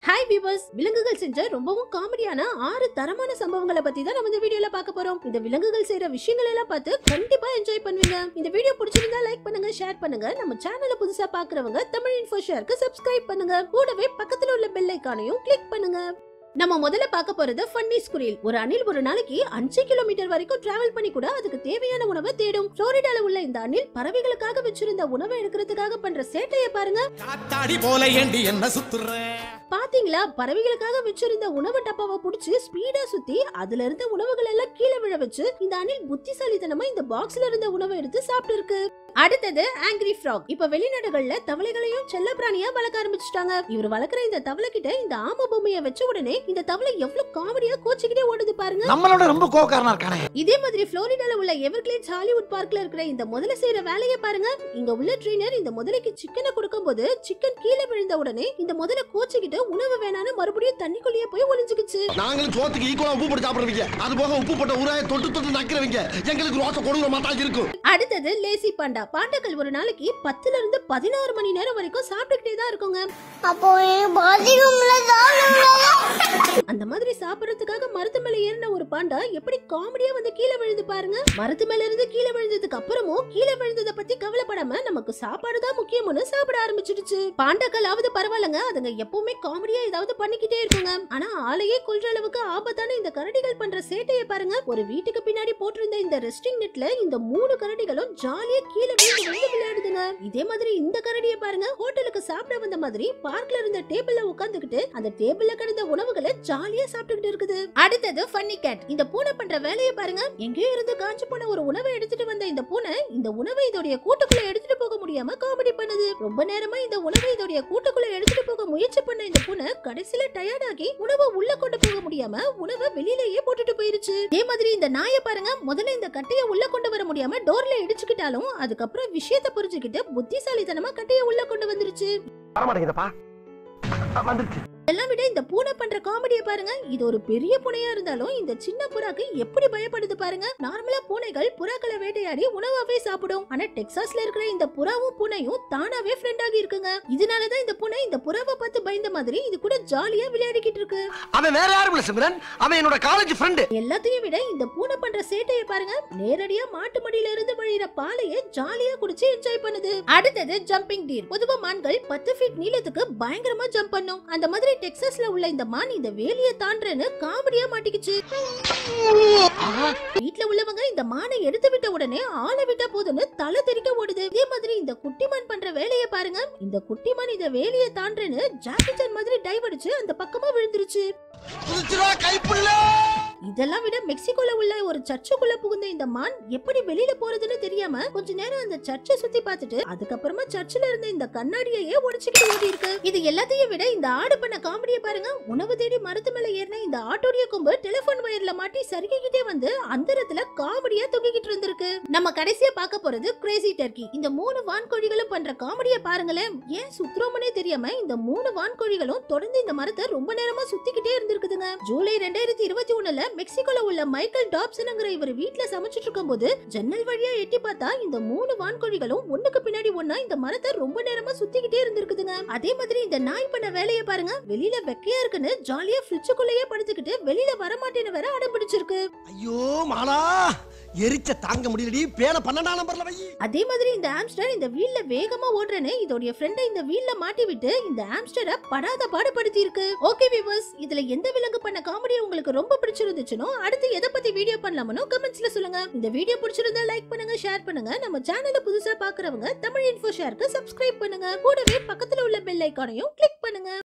hi viewers விலங்குகள் செஞ்ச ரொம்பவும் காமெடியான ஆறு தரமான சம்பவங்களை பத்தி தான் நம்ம இந்த வீடியோல பார்க்க போறோம் இந்த விலங்குகள் செய்யற விஷயங்கள் எல்லாம் பார்த்து கண்டிப்பா என்ஜாய் பண்ணுவீங்க இந்த வீடியோ பிடிச்சிருந்தா லைக் பண்ணுங்க ஷேர் பண்ணுங்க நம்ம சேனலை புதுசா பாக்குறவங்க தமிழ் இன்ஃபோ ஷேருக்கு சப்ஸ்கிரைப் பண்ணுங்க கூடவே பக்கத்துல உள்ள பெல் ஐக்கானையும் கிளிக் பண்ணுங்க நம்ம முதல்ல பார்க்க போறது ஃபன்னி ஸ்குரில் ஒரு அணில் ஒரு நாளைக்கு அஞ்சு கிலோமீட்டர் வரைக்கும் டிராவல் பண்ணி கூட அதுக்கு தேவையான உணவை தேடும் புளோரிடால உள்ள இந்த அணில் பறவைகளுக்காக வச்சிருந்த உணவை எடுக்கிறதுக்காக பண்ற சேட்டையை பாருங்க காத்தாடி போல ஏண்டி என்ன சுத்துற பாத்தீங்களா பறவைகளுக்காக வச்சிருந்த உணவு டப்பாவை புடிச்சு ஸ்பீடா சுத்தி அதுல இருந்த உணவுகள் எல்லாம் கீழே விழ வச்சு இந்த அணில் புத்திசாலித்தனமா இந்த பாக்ஸ்ல இருந்த உணவை எடுத்து சாப்பிட்டு இருக்கு அடுத்தது ஆங்கிரி ஃப்ராக் இப்ப வெளிநாடுகள்ல தவளைகளையும் செல்ல பிராணியா வளர்க்க ஆரம்பிச்சுட்டாங்க இவர் வளர்க்குற இந்த தவளை கிட்ட இந்த ஆம பொம்மைய வச்ச உடனே இந்த தவளை எவ்வளவு காமெடியா கோச்சிக்கிட்டே ஓடுது பாருங்க நம்மளோட ரொம்ப கோக்காரனா இருக்கானே இதே மாதிரி புளோரிடால உள்ள எவர்கிளேட்ஸ் ஹாலிவுட் பார்க்ல இருக்கிற இந்த முதல்ல செய்யற வேலையை பாருங்க இங்க உள்ள ட்ரெயினர் இந்த முதலைக்கு சிக்கனை கொடுக்கும்போது சிக்கன் கீழே விழுந்த உடனே இந்த முதல்ல கோச்சிக்கிட்டு உணவு வேணான்னு மறுபடியும் தண்ணிக்குள்ளேயே போய் ஒளிஞ்சுக்கிச்சு நாங்களும் சோத்துக்கு ஈக்குவலா உப்பு போட்டு சாப்பிடுறவங்க அது போக உப்பு போட்ட ஊராய தொட்டு தொட்டு நக்கிறவங்க எங்களுக்கு ரோச கொடுக்குற மாட்டா இருக்கும் அடுத்தது லேசி பாண்டா பாண்டாக்கள் ஒரு நாளைக்கு பத்துல இருந்து பதினாறு மணி நேரம் வரைக்கும் சாப்பிட்டுக்கிட்டே தான் இருக்குங்க அப்போ எனக்கு பாத்ரூம்ல அந்த மாதிரி சாப்பிடறதுக்காக மரத்து மேல ஏறின ஒரு பாண்டா எப்படி காமெடியா வந்து கீழே விழுந்து பாருங்க மரத்து மேல இருந்து கீழே விழுந்ததுக்கு அப்புறமும் கீழே விழுந்தத பத்தி கவலைப்படாம நமக்கு சாப்பாடு தான் முக்கியம்னு சாப்பிட ஆரம்பிச்சிடுச்சு பாண்டாக்களாவது பரவாயில்லங்க அதுங்க எப்பவுமே காமெடியா ஏதாவது பண்ணிக்கிட்டே இருக்குங்க ஆனா ஆளையே கொல்ற அளவுக்கு ஆபத்தான இந்த கரடிகள் பண்ற சேட்டையை பாருங்க ஒரு வீட்டுக்கு பின்னாடி போட்டிருந்த இந்த ரெஸ்டிங் நெட்ல இந்த மூணு கரடிகளும் ஜாலியா கீழே விழுந்து விழுந்து விளையாடுதுங்க இதே மாதிரி இந்த கரடியை பாருங்க ஹோட்டலுக்கு சாப்பிட வந்த மாதிரி பார்க்ல இருந்த டேபிள்ல உட்கார்ந்துகிட்டு அந்த டேபிள்ல கிடந்த உணவுகளை ஜாலியா சாப்பிட்டுக்கிட்டு இருக்குது அடுத்தது ஃபன்னி கேட் இந்த பூனை பண்ற வேலையை பாருங்க எங்கேயோ இருந்து காஞ்சு போன ஒரு உணவை எடுத்துட்டு வந்த இந்த பூனை இந்த உணவை இதோடைய கூட்டுக்குள்ள எடுத்துட்டு போக முடியாம காமெடி பண்ணுது ரொம்ப நேரமா இந்த உணவை இதோடைய கூட்டுக்குள்ள எடுத்துட்டு போக முயற்சி பண்ண இந்த பூனை கடைசியில டயர்ட் ஆகி உணவை உள்ள கொண்டு போக முடியாம உணவை வெளியிலேயே போட்டுட்டு போயிருச்சு இதே மாதிரி இந்த நாயை பாருங்க முதல்ல இந்த கட்டைய உள்ள கொண்டு வர முடியாம டோர்ல இடிச்சுக்கிட்டாலும் அதுக்கப்புறம் விஷயத்தை புரிஞ்சுக்கிட்டு புத்திசாலித்தனமா கட்டைய உள்ள கொண்டு வந்துருச்சு வர மாட்டேங்குதப்பா வந்துருச்சு எல்லாம் விட இந்த பூனை பண்ற காமெடியை பாருங்க இது ஒரு பெரிய பூனையா இருந்தாலும் இந்த சின்ன புறாக்கு எப்படி பயப்படுது பாருங்க நார்மலா பூனைகள் புறாக்களை வேட்டையாடி உணவாவே சாப்பிடும் ஆனா டெக்சாஸ்ல இருக்கிற இந்த புறாவும் பூனையும் தானாவே ஃப்ரெண்ட் ஆகி இருக்குங்க இதனாலதான் இந்த பூனை இந்த புறாவை பார்த்து பயந்த மாதிரி இது கூட ஜாலியா விளையாடிக்கிட்டு இருக்கு அவன் வேற யாரும் இல்ல சிம்ரன் அவன் என்னோட காலேஜ் ஃப்ரெண்டு எல்லாத்தையும் விட இந்த பூனை பண்ற சேட்டையை பாருங்க நேரடியா மாட்டு மடியில இருந்து வழியிற பாலையே ஜாலியா குடிச்சு என்ஜாய் பண்ணுது அடுத்தது ஜம்பிங் டீர் பொதுவா மான்கள் பத்து ஃபீட் நீளத்துக்கு பயங்கரமா ஜம்ப் பண்ணும் அந்த மாதிரி டெக்சாஸ்ல உள்ள இந்த மான் இந்த வேலியை தாண்டறன்னு காமெடியா மாட்டிக்கிச்சு வீட்ல உள்ளவங்க இந்த மானை எடுத்து விட்ட உடனே ஆளை விட்டா போதுன்னு தலை தெறிக்க ஓடுது இதே மாதிரி இந்த குட்டிமான் பண்ற வேலையை பாருங்க இந்த குட்டிமான் இந்த வேலியை தாண்டறன்னு ஜாக்கி சான் மாதிரி டைவ் அடிச்சு அந்த பக்கமா விழுந்துருச்சு குதிச்சுடா கைப்புள்ள இதெல்லாம் விட மெக்சிகோல உள்ள ஒரு சர்ச்சுக்குள்ள புகுந்த இந்த மான் எப்படி வெளியில போறதுன்னு தெரியாம கொஞ்ச நேரம் அந்த சர்ச்சை சுத்தி பார்த்துட்டு அதுக்கப்புறமா சர்ச்சில் இருந்த இந்த கண்ணாடியையே உடைச்சுக்கிட்டு ஓடி இருக்கு இது எல்லாத்தையும் விட இந்த ஆடு பண்ண காமெடியை பாருங்க உணவு தேடி மரத்து மேல ஏறின இந்த ஆட்டோடைய கொம்பு டெலிபோன் வயர்ல மாட்டி சறுக்கிக்கிட்டே வந்து அந்தரத்துல காமெடியா தொங்கிக்கிட்டு இருந்திருக்கு நம்ம கடைசியா பார்க்க போறது கிரேசி டர்க்கி இந்த மூணு வான்கோழிகளும் பண்ற காமெடியை பாருங்களேன் ஏன் சுத்துறோம்னே தெரியாம இந்த மூணு வான்கோழிகளும் தொடர்ந்து இந்த மரத்தை ரொம்ப நேரமா சுத்திக்கிட்டே இருந்திருக்குதுங்க ஜூலை ரெண்டாயிரத்தி இருபத்தி ஒண்ணுல மெக்சிகோல உள்ள மைக்கேல் டாப்சன்ங்கிற இவர் வீட்ல சமைச்சிட்டு இருக்கும்போது ஜன்னல் வழியா எட்டி பார்த்தா இந்த மூணு வான்கோழிகளும் ஒண்ணுக்கு பின்னாடி ஒண்ணா இந்த மரத்தை ரொம்ப நேரமா சுத்திக்கிட்டே இருந்திருக்குதுங்க அதே மாதிரி இந்த நாய் பண்ண வேலையை பாருங்க வெளியில வெக்கையா இருக்குன்னு ஜாலியா ஃப்ரிட்ஜுக்குள்ளேயே படுத்துக்கிட்டு வெளியில வரமாட்டேன்னு வேற அடம் பிடிச்சிருக்கு ஐயோ மாலா எரிச்ச தாங்க முடியலடி பேன பன்னெண்டாம் நம்பர்ல வை அதே மாதிரி இந்த ஆம்ஸ்டர் இந்த வீல்ல வேகமா ஓடுறேன்னு இதோடைய ஃப்ரெண்டை இந்த வீல்ல மாட்டி விட்டு இந்த ஆம்ஸ்டரை படாத பாடுபடுத்தி இருக்கு ஓகே வியூவர்ஸ் இதுல எந்த விலங்கு பண்ண காமெடி உங்களுக்கு ரொம்ப பிடிச்சிருந்துச்சுனோ அடுத்து எதை பத்தி வீடியோ பண்ணலாமனோ கமெண்ட்ஸ்ல சொல்லுங்க இந்த வீடியோ பிடிச்சிருந்தா லைக் பண்ணுங்க ஷேர் பண்ணுங்க நம்ம சேனலை புதுசா பாக்குறவங்க தமிழ் இன்ஃபோ ஷேருக்கு சப்ஸ்கிரைப் பண்ணுங்க கூடவே பக்கத்துல உள்ள பெல் ஐக்கானையும் கிளிக் பண்ணுங்க